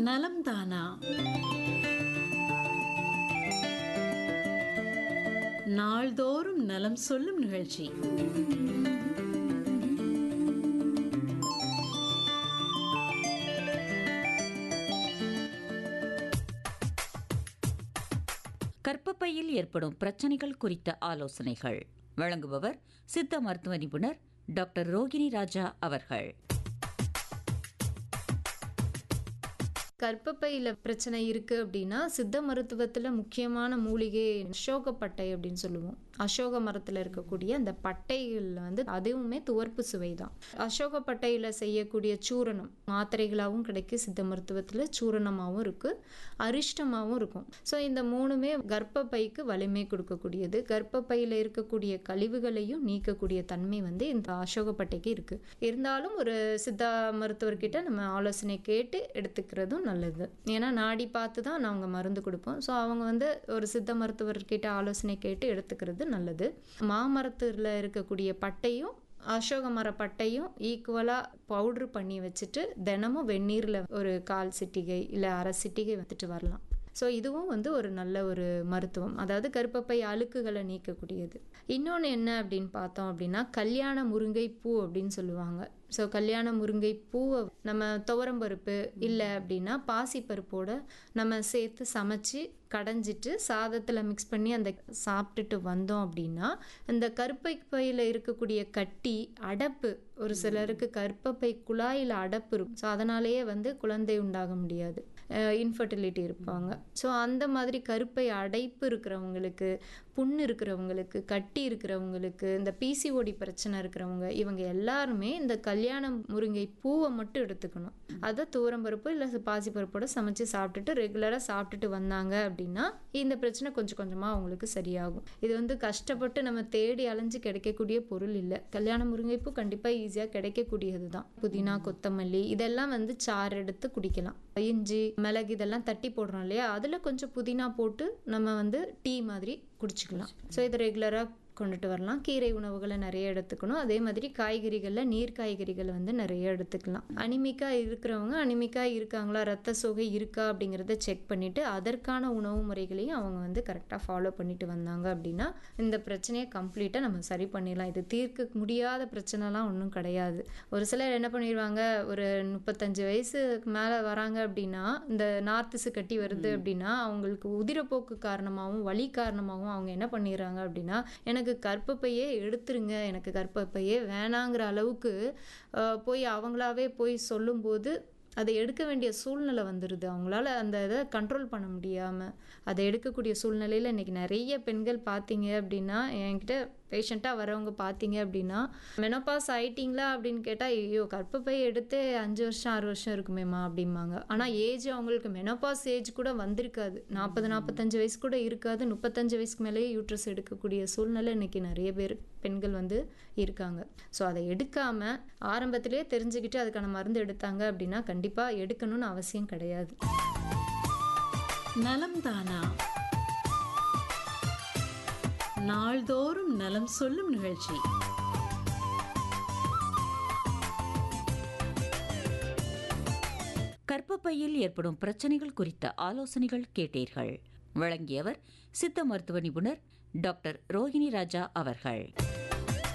நலம் தானா நாள்தோறும் நலம் சொல்லும் நிகழ்ச்சி கர்ப்பப்பையில் ஏற்படும் பிரச்சனைகள் குறித்த ஆலோசனைகள் வழங்குபவர் சித்த மருத்துவ நிபுணர் டாக்டர் ரோகிணி ராஜா அவர்கள் கர்ப்பப்பையில் பிரச்சனை இருக்குது அப்படின்னா சித்த மருத்துவத்தில் முக்கியமான மூலிகை அசோகப்பட்டை அப்படின்னு சொல்லுவோம் அசோக மரத்தில் இருக்கக்கூடிய அந்த பட்டைகள் வந்து அதுவுமே துவர்ப்பு சுவை தான் அசோகப்பட்டையில் செய்யக்கூடிய சூரணம் மாத்திரைகளாகவும் கிடைக்கும் சித்த மருத்துவத்தில் சூரணமாகவும் இருக்குது அரிஷ்டமாகவும் இருக்கும் ஸோ இந்த மூணுமே கர்ப்பப்பைக்கு வலிமை கொடுக்கக்கூடியது கர்ப்பப்பையில் இருக்கக்கூடிய கழிவுகளையும் நீக்கக்கூடிய தன்மை வந்து இந்த அசோகப்பட்டைக்கு இருக்குது இருந்தாலும் ஒரு சித்தா மருத்துவர்கிட்ட நம்ம ஆலோசனை கேட்டு எடுத்துக்கிறதும் நல்லது ஏன்னா நாடி பார்த்து தான் நாங்கள் மருந்து கொடுப்போம் ஸோ அவங்க வந்து ஒரு சித்த மருத்துவர்கிட்ட ஆலோசனை கேட்டு எடுத்துக்கிறது நல்லது மாமரத்தில் இருக்கக்கூடிய பட்டையும் அசோக மர பட்டையும் ஈக்குவலாக பவுட்ரு பண்ணி வச்சுட்டு தினமும் வெந்நீரில் ஒரு கால் சிட்டிகை இல்லை அரை சிட்டிகை வந்துட்டு வரலாம் ஸோ இதுவும் வந்து ஒரு நல்ல ஒரு மருத்துவம் அதாவது கருப்பப்பை அழுக்குகளை நீக்கக்கூடியது இன்னொன்று என்ன அப்படின்னு பார்த்தோம் அப்படின்னா கல்யாண முருங்கை பூ அப்படின்னு சொல்லுவாங்க ஸோ கல்யாண முருங்கை பூவை நம்ம துவரம்பருப்பு இல்லை அப்படின்னா பாசிப்பருப்போட நம்ம சேர்த்து சமைச்சு கடைஞ்சிட்டு சாதத்தில் மிக்ஸ் பண்ணி அந்த சாப்பிட்டுட்டு வந்தோம் அப்படின்னா இந்த கருப்பை பையில் இருக்கக்கூடிய கட்டி அடப்பு ஒரு சிலருக்கு கர்ப்பப்பை குழாயில் அடப்பு இருக்கும் ஸோ அதனாலேயே வந்து குழந்தை உண்டாக முடியாது இன்ஃபர்டிலிட்டி இருப்பாங்க ஸோ அந்த மாதிரி கருப்பை அடைப்பு இருக்கிறவங்களுக்கு புண்ணு இருக்கிறவங்களுக்கு கட்டி இருக்கிறவங்களுக்கு இந்த பிசிஓடி பிரச்சனை இருக்கிறவங்க இவங்க எல்லாருமே இந்த கல்யாண முருங்கை பூவை மட்டும் எடுத்துக்கணும் அதை தூரம்பருப்பு இல்லை பாசிப்பருப்போட சமைச்சு சாப்பிட்டுட்டு ரெகுலராக சாப்பிட்டுட்டு வந்தாங்க அப்படின்னா இந்த பிரச்சனை கொஞ்சம் கொஞ்சமாக அவங்களுக்கு சரியாகும் இது வந்து கஷ்டப்பட்டு நம்ம தேடி அலைஞ்சு கிடைக்கக்கூடிய பொருள் இல்லை கல்யாண முருங்கைப்பூ கண்டிப்பாக ஈஸியாக கிடைக்கக்கூடியது தான் புதினா கொத்தமல்லி இதெல்லாம் வந்து சாறு எடுத்து குடிக்கலாம் இஞ்சி மிளகு இதெல்லாம் தட்டி போடுறோம் இல்லையா அதில் கொஞ்சம் புதினா போட்டு நம்ம வந்து டீ மாதிரி குடிச்சிக்கலாம் ஸோ இதை ரெகுலராக கொண்டுட்டு வரலாம் கீரை உணவுகளை நிறைய எடுத்துக்கணும் அதே மாதிரி காய்கறிகளில் நீர் காய்கறிகளை வந்து நிறைய எடுத்துக்கலாம் அனிமிக்காக இருக்கிறவங்க அனிமிக்காக இருக்காங்களா ரத்த சோகை இருக்கா அப்படிங்கிறத செக் பண்ணிவிட்டு அதற்கான உணவு முறைகளையும் அவங்க வந்து கரெக்டாக ஃபாலோ பண்ணிட்டு வந்தாங்க அப்படின்னா இந்த பிரச்சனையை கம்ப்ளீட்டாக நம்ம சரி பண்ணிடலாம் இது தீர்க்க முடியாத பிரச்சனைலாம் ஒன்றும் கிடையாது ஒரு சிலர் என்ன பண்ணிடுவாங்க ஒரு முப்பத்தஞ்சு வயசுக்கு மேலே வராங்க அப்படின்னா இந்த நார்த்துசு கட்டி வருது அப்படின்னா அவங்களுக்கு உதிரப்போக்கு காரணமாகவும் வலி காரணமாகவும் அவங்க என்ன பண்ணிடுறாங்க அப்படின்னா எனக்கு கற்பப்பையே எடுத்துருங்க எனக்கு கற்பப்பையே வேணாங்கிற அளவுக்கு போய் அவங்களாவே போய் சொல்லும்போது அதை எடுக்க வேண்டிய சூழ்நிலை வந்துடுது அவங்களால அந்த இதை கண்ட்ரோல் பண்ண முடியாமல் அதை எடுக்கக்கூடிய சூழ்நிலையில் இன்றைக்கி நிறைய பெண்கள் பார்த்தீங்க அப்படின்னா என்கிட்ட பேஷண்ட்டாக வரவங்க பார்த்தீங்க அப்படின்னா மெனோபாஸ் ஆயிட்டிங்களா அப்படின்னு கேட்டால் ஐயோ கற்பப்பை எடுத்து அஞ்சு வருஷம் ஆறு வருஷம் இருக்குமேம்மா அப்படிம்பாங்க ஆனால் ஏஜ் அவங்களுக்கு மெனோபாஸ் ஏஜ் கூட வந்திருக்காது நாற்பது நாற்பத்தஞ்சு வயசு கூட இருக்காது முப்பத்தஞ்சு வயசுக்கு மேலேயே யூட்ரஸ் எடுக்கக்கூடிய சூழ்நிலை இன்றைக்கி நிறைய பேர் பெண்கள் வந்து இருக்காங்க ஸோ அதை எடுக்காமல் ஆரம்பத்திலே தெரிஞ்சுக்கிட்டு அதுக்கான மருந்து எடுத்தாங்க அப்படின்னா கண்டிப்பாக எடுக்கணும்னு அவசியம் கிடையாது நலம் தானா நாள்தோறும் நலம் சொல்லும் நிகழ்ச்சி கர்ப்பப்பையில் ஏற்படும் பிரச்சனைகள் குறித்த ஆலோசனைகள் கேட்டீர்கள் வழங்கியவர் சித்த மருத்துவ நிபுணர் டாக்டர் ரோஹிணி ராஜா அவர்கள்